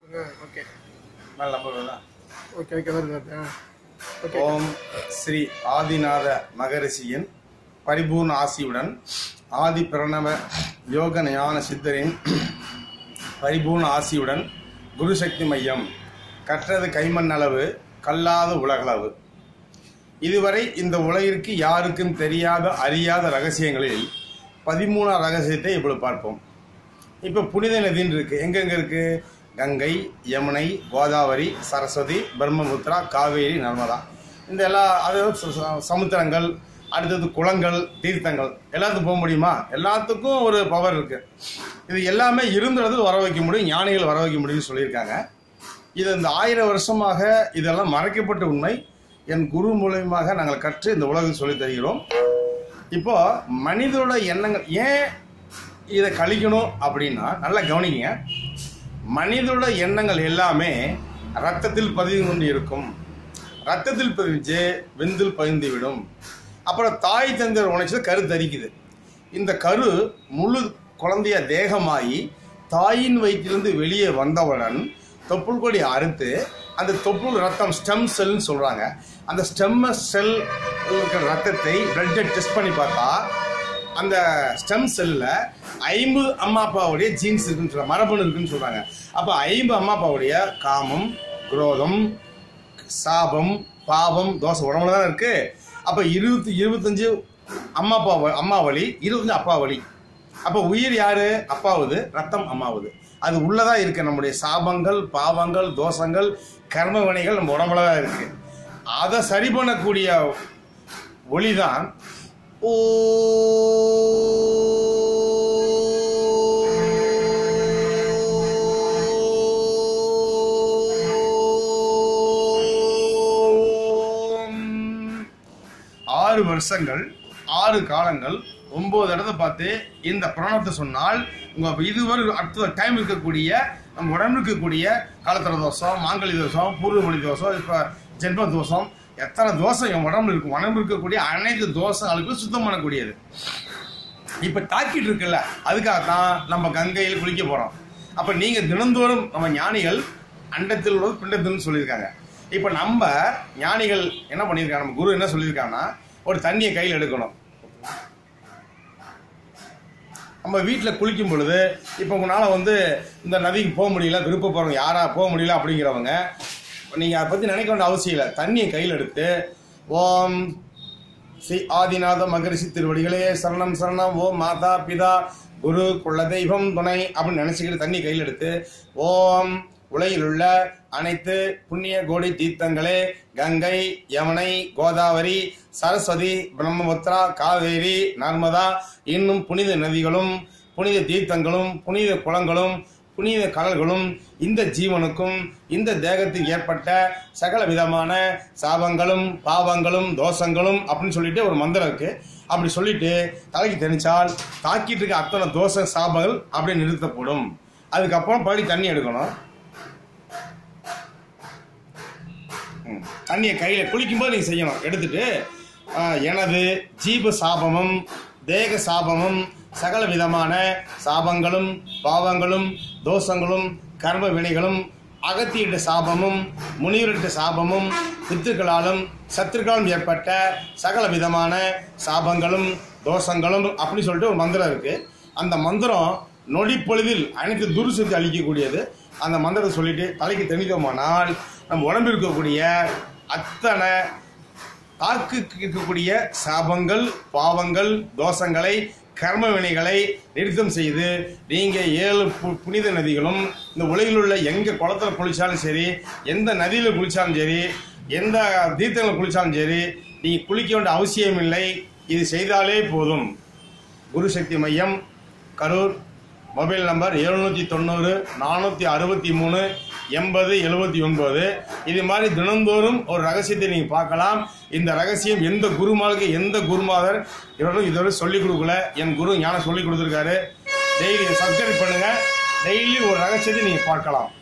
Okay மேல number வருதா okay okay வருது வருது ஆ ஓகே ஓம் ஸ்ரீ ஆதிநாத மகரிஷியின் பரிபூர்ண ஆசியுடன் ஆதி பிரணவ யோக ஞான சித்தரின் பரிபூர்ண ஆசியுடன் குருசக்தி மையம் கற்றது கைமண் அளவு கல்லாத உலகளவு இதுவரை இந்த உலகிற்கு யாருக்கும் தெரியாத அறியாத ரகசியங்களில் பதிமூணாம் ரகசியத்தை இப்பொழுது பார்ப்போம் இப்போ புனித நதின்னு இருக்கு எங்கெங்க இருக்கு கங்கை யமுனை கோதாவரி சரஸ்வதி பிரம்மபுத்திரா காவேரி நர்மதா இந்த எல்லா அது ச- ச- சமுத்திரங்கள் அடுத்தது குளங்கள் தீர்த்தங்கள் எல்லாத்துக்கும் போக முடியுமா எல்லாத்துக்கும் ஒரு பவர் இருக்கு இது எல்லாமே இருந்த இடத்துல வர வைக்க முடியும் ஞானிகள் வர வைக்க முடியும்னு சொல்லியிருக்காங்க இது இந்த ஆயிரம் வருஷமாக இதெல்லாம் மறைக்கப்பட்ட உண்மை என் குரு மூலியமாக நாங்கள் கற்று இந்த உலகம் சொல்லித் தருகிறோம் இப்போ மனிதனோட எண்ணங்கள் ஏன் இதை கழிக்கணும் அப்படின்னா நல்லா கவனிங்க மனிதனோட எண்ணங்கள் எல்லாமே ரத்தத்தில் பதிவு கொண்டு இருக்கும் ரத்தத்தில் பதிஞ்சு விந்தில் பதிந்து விடும் அப்புறம் தாய் தந்தர் உணர்ச்சி கரு தரிக்குது இந்த கரு முழு குழந்தைய தேகமாகி தாயின் வயிற்றிலிருந்து வெளியே வந்தவுடன் தொப்புள் கொடி அறுத்து அந்த தொப்புள் ரத்தம் ஸ்டெம் செல்னு சொல்றாங்க அந்த ஸ்டெம் செல் இருக்கிற ரத்தத்தை பிளட்டை டெஸ்ட் பண்ணி பார்த்தா அந்த ஸ்டெம் செல்ல ஐம்பது அம்மா அப்பாவுடைய ஜீன்ஸ் இருக்குன்னு சொல்றாங்க மரபணு இருக்குன்னு சொல்றாங்க அப்ப ஐம்பது அம்மா அப்பாவுடைய காமம் குரோதம் சாபம் பாவம் தோசை உடம்புல தான் இருக்கு அப்ப இருபத்தி இருபத்தஞ்சு அம்மா அப்பா வ- அம்மா வழி இருபத்தஞ்சு அப்பா வழி அப்ப உயிர் யாரு அப்பாவுது ரத்தம் அம்மாவுது அது உள்ளதா இருக்கு நம்முடைய சாபங்கள் பாவங்கள் தோஷங்கள் கர்ம வினைகள் நம்ம உடம்புல தான் இருக்கு அதை சரி பண்ணக்கூடிய ஒளிதான் ஓ ஆறு வருஷங்கள் ஆறு காலங்கள் ஒன்பது இடத்த பார்த்து இந்த பிரணத்தை சொன்னால் உங்க இதுவரை அடுத்த டைம் இருக்கக்கூடிய நம்ம உடம்பு இருக்கக்கூடிய காலத்திர தோஷம் மாங்கலி தோஷம் பூர்வமணி தோஷம் இப்ப ஜென்ம தோஷம் எத்தனை தோஷம் என் உடம்புல இருக்கும் உடம்பு இருக்கக்கூடிய அனைத்து தோஷங்களுக்கும் சுத்தம் பண்ணக்கூடியது இப்ப தாக்கிட்டு இருக்குல்ல அதுக்காக தான் நம்ம கங்கையில் குளிக்க போறோம் அப்ப நீங்க தினந்தோறும் நம்ம ஞானிகள் அண்டத்தில் உள்ளது பிண்டத்தில் சொல்லியிருக்காங்க இப்ப நம்ம ஞானிகள் என்ன பண்ணியிருக்காங்க நம்ம குரு என்ன சொல்லியிருக்காங்கன்னா ஒரு தண்ணியை கையில் எடுக்கணும் நம்ம வீட்டில் குளிக்கும் பொழுது இப்போ உங்களால் வந்து இந்த நதிக்கு போக முடியல விருப்ப போகிறவங்க யாரா போக முடியல அப்படிங்கிறவங்க நீங்கள் அதை பற்றி நினைக்க வேண்டிய அவசியம் இல்லை தண்ணியை கையில் எடுத்து ஓம் ஸ்ரீ ஆதிநாத மகரிஷி திருவடிகளே சரணம் சரணம் ஓம் மாதா பிதா குரு குலதெய்வம் துணை அப்படின்னு நினைச்சுக்கிட்டு தண்ணி கையில் எடுத்து ஓம் உலகில் உள்ள அனைத்து புண்ணிய கோடி தீர்த்தங்களே கங்கை யமுனை கோதாவரி சரஸ்வதி பிரம்மபுத்திரா காவேரி நர்மதா இன்னும் புனித நதிகளும் புனித தீர்த்தங்களும் புனித குளங்களும் புனித கடல்களும் இந்த ஜீவனுக்கும் இந்த தேகத்துக்கு ஏற்பட்ட சகல விதமான சாபங்களும் பாவங்களும் தோஷங்களும் அப்படின்னு சொல்லிட்டு ஒரு மந்திரம் இருக்கு அப்படி சொல்லிட்டு தலைக்கு தெரிஞ்சால் தாக்கிட்டு இருக்க அத்தனை தோஷ சாபங்கள் அப்படியே நிறுத்தப்படும் அதுக்கப்புறம் படி தண்ணி எடுக்கணும் ம். தண்ணியை கையில் குளிக்கும்போது நீங்கள் செய்யணும் எடுத்துட்டு ஆ, எனது ஜீப சாபமும் தேக சாபமும் சகல விதமான சாபங்களும் பாவங்களும் தோஷங்களும் கர்ம வினைகளும் அகத்தியிட்ட சாபமும் முனிவரிட்ட சாபமும் பித்துக்களாலும் சத்துருக்களாலும் ஏற்பட்ட சகல விதமான சாபங்களும் தோஷங்களும் அப்படி சொல்லிட்டு ஒரு மந்திரம் இருக்கு அந்த மந்திரம் நொடி பொழுதில் அனைத்து துருசத்தை அழிக்கக்கூடியது அந்த மந்திரத்தை சொல்லிட்டு தலைக்கு தெளித்தோமானால் நம்ம உடம்பில் இருக்கக்கூடிய அத்தனை தாக்கு இருக்கக்கூடிய சாபங்கள் பாவங்கள் தோஷங்களை கர்ம வினைகளை நிறுத்தம் செய்து நீங்க ஏழு பு- புனித நதிகளும் இந்த உலகில் உள்ள எங்க குளத்துல குளிச்சாலும் சரி எந்த நதியில குளிச்சாலும் சரி எந்த தீர்த்தங்களில் குளிச்சாலும் சரி நீங்க குளிக்க வேண்டிய அவசியம் இல்லை இது செய்தாலே போதும் குரு சக்தி மையம் கரூர் மொபைல் நம்பர் எழுநூற்றி தொண்ணூறு நானூற்றி அறுபத்தி மூணு எண்பது எழுபத்தி ஒன்பது இது மாதிரி தினந்தோறும் ஒரு ரகசியத்தை நீங்கள் பார்க்கலாம் இந்த ரகசியம் எந்த குருமாருக்கு எந்த குருமாதர் இவரும் இதுவரை சொல்லிக் கொடுக்கல என் குரு ஞானம் சொல்லிக் கொடுத்துருக்காரு டெய்லி சப்ஸ்கிரைப் பண்ணுங்கள் டெய்லி ஒரு ரகசியத்தை நீங்கள் பார்க்கலாம்